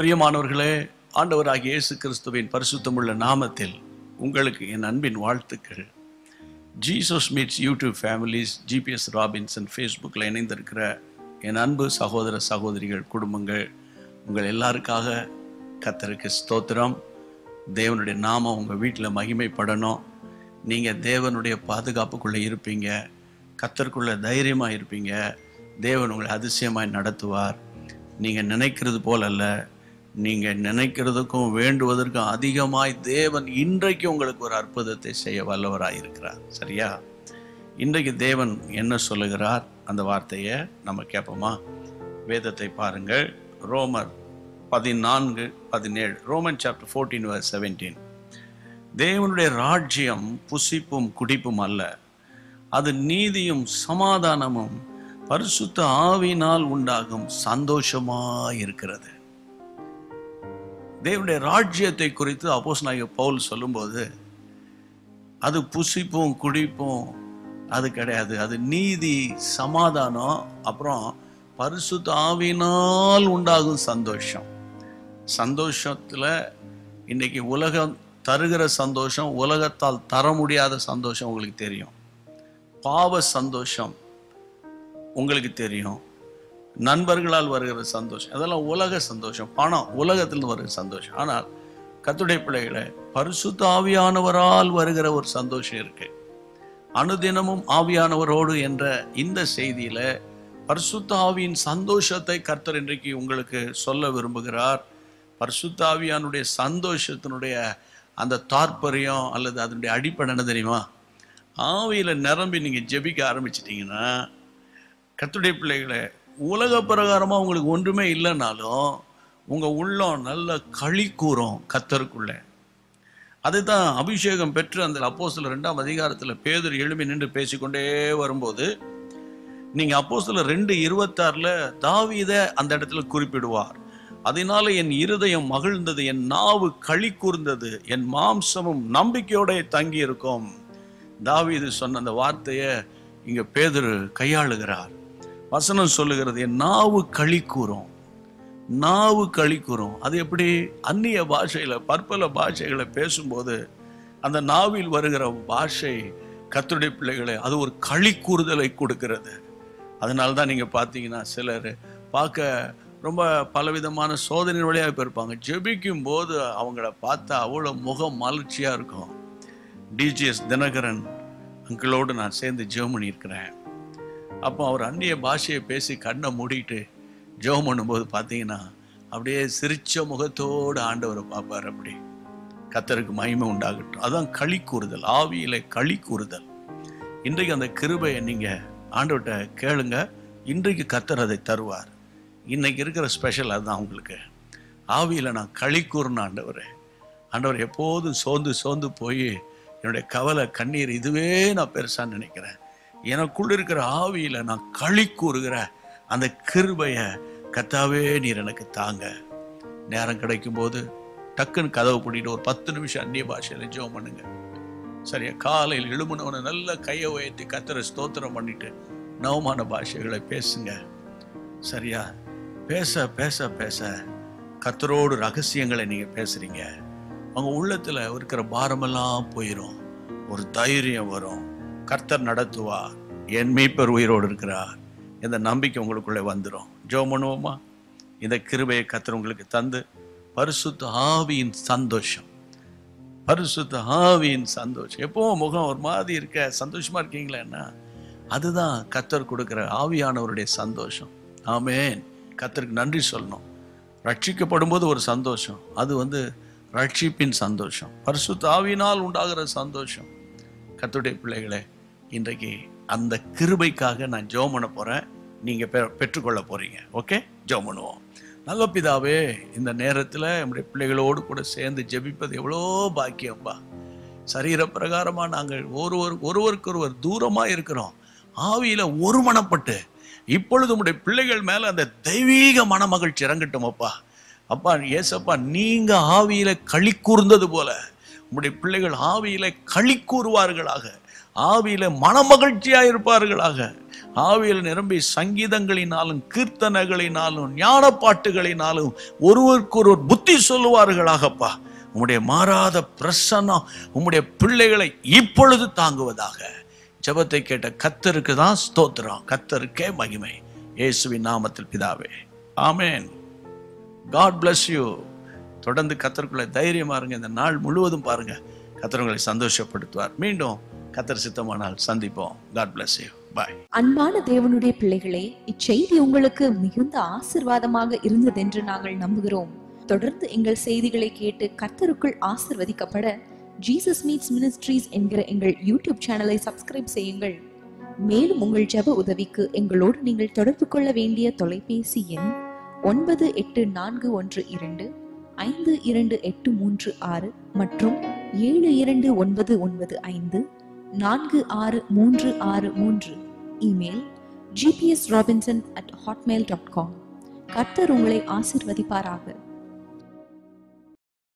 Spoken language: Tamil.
பிரியமானவர்களே ஆண்டவராகிய இயேசு கிறிஸ்துவின் பரிசுத்தமுள்ள நாமத்தில் உங்களுக்கு என் அன்பின் வாழ்த்துக்கள் Jesus meets YouTube families GPS Robinson ஃபேஸ்புக்கில் இணைந்திருக்கிற என் அன்பு சகோதர சகோதரிகள் குடும்பங்கள் உங்கள் எல்லாருக்காக கத்தருக்கு ஸ்தோத்திரம் தேவனுடைய நாமம் உங்கள் வீட்டில் மகிமைப்படணும் நீங்கள் தேவனுடைய பாதுகாப்புக்குள்ளே இருப்பீங்க கத்தருக்குள்ள தைரியமாக இருப்பீங்க தேவன் உங்களை அதிசயமாய் நடத்துவார் நீங்கள் நினைக்கிறது போல அல்ல நீங்கள் நினைக்கிறதுக்கும் வேண்டுவதற்கும் அதிகமாய் தேவன் இன்றைக்கு உங்களுக்கு ஒரு அற்புதத்தை செய்ய வல்லவராய் இருக்கிறார் சரியா இன்றைக்கு தேவன் என்ன சொல்லுகிறார் அந்த வார்த்தையை நம்ம கேட்போமா வேதத்தை பாருங்கள் ரோமர் பதினான்கு பதினேழு ரோமன் சாப்டர் ஃபோர்டீன் செவன்டீன் தேவனுடைய ராஜ்யம் புசிப்பும் குடிப்பும் அல்ல அது நீதியும் சமாதானமும் பரிசுத்த ஆவினால் உண்டாகும் சந்தோஷமாய் இருக்கிறது தேவனுடைய ராஜ்யத்தை குறித்து அப்போஸ் பவுல் சொல்லும்போது அது புசிப்பும் குடிப்பும் அது கிடையாது அது நீதி சமாதானம் அப்புறம் பரிசுத்த ஆவினால் உண்டாகும் சந்தோஷம் சந்தோஷத்தில் இன்னைக்கு உலகம் தருகிற சந்தோஷம் உலகத்தால் தர முடியாத சந்தோஷம் உங்களுக்கு தெரியும் பாவ சந்தோஷம் உங்களுக்கு தெரியும் நண்பர்களால் வருகிற சந்தோஷம் அதெல்லாம் உலக சந்தோஷம் பணம் உலகத்திலிருந்து வருகிற சந்தோஷம் ஆனால் கத்துடைய பிள்ளைகளை பரிசுத்த ஆவியானவரால் வருகிற ஒரு சந்தோஷம் இருக்கு அனுதினமும் ஆவியானவரோடு என்ற இந்த செய்தியில பரிசுத்த ஆவியின் சந்தோஷத்தை கர்த்தர் இன்றைக்கு உங்களுக்கு சொல்ல விரும்புகிறார் பரிசுத்த ஆவியானுடைய சந்தோஷத்தினுடைய அந்த தாற்பயம் அல்லது அதனுடைய அடிப்படை என்ன தெரியுமா ஆவியில நிரம்பி நீங்க ஜெபிக்க ஆரம்பிச்சிட்டீங்கன்னா கத்துடைய பிள்ளைகளை உலக பிரகாரமாக உங்களுக்கு ஒன்றுமே இல்லைனாலும் உங்கள் உள்ளம் நல்ல களி கூறும் கத்தருக்குள்ள அதுதான் அபிஷேகம் பெற்று அந்த அப்போஸ்தலர் ரெண்டாம் அதிகாரத்தில் பேதர் எழுமி நின்று பேசிக்கொண்டே வரும்போது நீங்கள் அப்போஸ்தலர் ரெண்டு இருபத்தாறில் தாவீத அந்த இடத்துல குறிப்பிடுவார் அதனால என் இருதயம் மகிழ்ந்தது என் நாவு களி கூர்ந்தது என் மாம்சமும் நம்பிக்கையோட தங்கி இருக்கும் தாவீது சொன்ன அந்த வார்த்தையை இங்க பேதர் கையாளுகிறார் வசனம் சொல்லுகிறது என் நாவு களி கூறும் நாவு களி கூறும் அது எப்படி அந்நிய பாஷையில பற்பல பாஷைகளை பேசும்போது அந்த நாவில் வருகிற பாஷை கத்துடைய பிள்ளைகளை அது ஒரு களி கூறுதலை கொடுக்கிறது அதனால தான் நீங்க பார்த்தீங்கன்னா சிலர் பார்க்க ரொம்ப பலவிதமான சோதனை வழியாக போயிருப்பாங்க ஜெபிக்கும் போது அவங்கள பார்த்தா அவ்வளோ முகம் மலர்ச்சியாக இருக்கும் டிஜிஎஸ் தினகரன் அங்கிளோடு நான் சேர்ந்து ஜெபம் பண்ணியிருக்கிறேன் அப்போ அவர் அந்நிய பாஷையை பேசி கண்ணை மூடிட்டு ஜெபம் பண்ணும்போது பார்த்தீங்கன்னா அப்படியே சிரிச்ச முகத்தோடு ஆண்டவரை பார்ப்பார் அப்படி கத்தருக்கு மகிமை உண்டாகட்டும் அதான் களி கூறுதல் ஆவியில களி கூறுதல் இன்றைக்கு அந்த கிருபையை நீங்க ஆண்டவர்கிட்ட கேளுங்க இன்றைக்கு கத்தர் அதை தருவார் இன்னைக்கு இருக்கிற ஸ்பெஷல் அதுதான் உங்களுக்கு ஆவியில நான் களி கூறணும் ஆண்டவரே ஆண்டவர் எப்போதும் சோர்ந்து சோர்ந்து போய் என்னுடைய கவலை கண்ணீர் இதுவே நான் பெருசா நினைக்கிறேன் எனக்குள்ள இருக்கிற ஆவியில நான் களி கூறுகிற அந்த கிருபைய கத்தாவே நீர் எனக்கு தாங்க நேரம் கிடைக்கும் போது டக்குன்னு கதவு பிடிட்டு ஒரு பத்து நிமிஷம் அந்நிய பாஷையில ஜெபம் பண்ணுங்க சரியா காலையில் எழுமுனவனை நல்ல கையை உயர்த்தி கத்தரை ஸ்தோத்திரம் பண்ணிட்டு நவமான பாஷைகளை பேசுங்க சரியா பேச பேச பேச கத்தரோடு ரகசியங்களை நீங்க பேசுறீங்க அவங்க உள்ளத்துல இருக்கிற பாரமெல்லாம் போயிடும் ஒரு தைரியம் வரும் கர்த்தர் நடத்துவா என் மீட்பர் உயிரோடு இருக்கிறார் இந்த நம்பிக்கை உங்களுக்குள்ளே வந்துடும் ஜோ பண்ணுவோமா இந்த கிருபையை கர்த்தர் உங்களுக்கு தந்து பரிசுத்த ஆவியின் சந்தோஷம் பரிசுத்த ஆவியின் சந்தோஷம் எப்பவும் முகம் ஒரு மாதிரி இருக்க சந்தோஷமா இருக்கீங்களேன்னா அதுதான் கத்தர் கொடுக்கிற ஆவியானவருடைய சந்தோஷம் ஆமேன் கத்தருக்கு நன்றி சொல்லணும் ரட்சிக்கப்படும் போது ஒரு சந்தோஷம் அது வந்து ரட்சிப்பின் சந்தோஷம் பரிசுத்த ஆவியினால் உண்டாகிற சந்தோஷம் கத்துடைய பிள்ளைகளே இன்றைக்கு அந்த கிருபைக்காக நான் ஜெபம் பண்ண போறேன் நீங்க பெ- பெற்றுக்கொள்ள போறீங்க ஓகே ஜெபம் பண்ணுவோம் நல்ல பிதாவே இந்த நேரத்தில் நம்முடைய பிள்ளைகளோடு கூட சேர்ந்து ஜெபிப்பது எவ்வளோ பாக்கியம்பா சரீர பிரகாரமா நாங்கள் ஒருவர் ஒருவருக்கொருவர் தூரமா இருக்கிறோம் ஆவியில ஒருமனப்பட்டு இப்பொழுது உம்முடைய பிள்ளைகள் மேல அந்த தெய்வீக மனமகிழ்ச்சி இறங்கட்டும் அப்பா அப்பா ஏசப்பா நீங்க ஆவியில களி கூர்ந்தது போல உம்முடைய பிள்ளைகள் ஆவியில களி கூறுவார்களாக ஆவியில மனமகிழ்ச்சியா இருப்பார்களாக ஆவியில் நிரம்பி சங்கீதங்களினாலும் கீர்த்தனைகளினாலும் ஞான பாட்டுகளினாலும் ஒருவருக்கொருவர் புத்தி சொல்லுவார்களாகப்பா உம்முடைய மாறாத பிரசன்னம் உம்முடைய பிள்ளைகளை இப்பொழுது தாங்குவதாக ஜெபத்தை கேட்ட கத்தருக்கு தான் ஸ்தோத்திரம் கத்தருக்கே மகிமை இயேசுவின் நாமத்தில் பிதாவே ஆமென் காட் bless யூ தொடர்ந்து கத்தருக்குள்ள தைரியமா இருங்க இந்த நாள் முழுவதும் பாருங்க கத்தர் உங்களை சந்தோஷப்படுத்துவார் மீண்டும் கத்தர் சித்தமானால் சந்திப்போம் காட் bless யூ பாய் அன்பான தேவனுடைய பிள்ளைகளே இச்செய்தி உங்களுக்கு மிகுந்த ஆசிர்வாதமாக இருந்ததென்று நாங்கள் நம்புகிறோம் தொடர்ந்து எங்கள் செய்திகளை கேட்டு கர்த்தருக்குள் ஆசிர்வதிக்கப்பட ஜீசஸ் மீட்ஸ் மினிஸ்ட்ரீஸ் என்கிற எங்கள் யூடியூப் சேனலை சப்ஸ்கிரைப் செய்யுங்கள் மேலும் உங்கள் ஜெப உதவிக்கு எங்களோடு நீங்கள் தொடர்பு கொள்ள வேண்டிய தொலைபேசி எண் ஒன்பது எட்டு நான்கு ஒன்று இரண்டு ஐந்து இரண்டு எட்டு மூன்று ஆறு மற்றும் ஏழு இரண்டு ஒன்பது ஒன்பது ஐந்து நான்கு ஆறு மூன்று ஆறு மூன்று email GPS Robinson at hotmail dot com கர்த்தர் உங்களை ஆசிர்வதிப்பாராக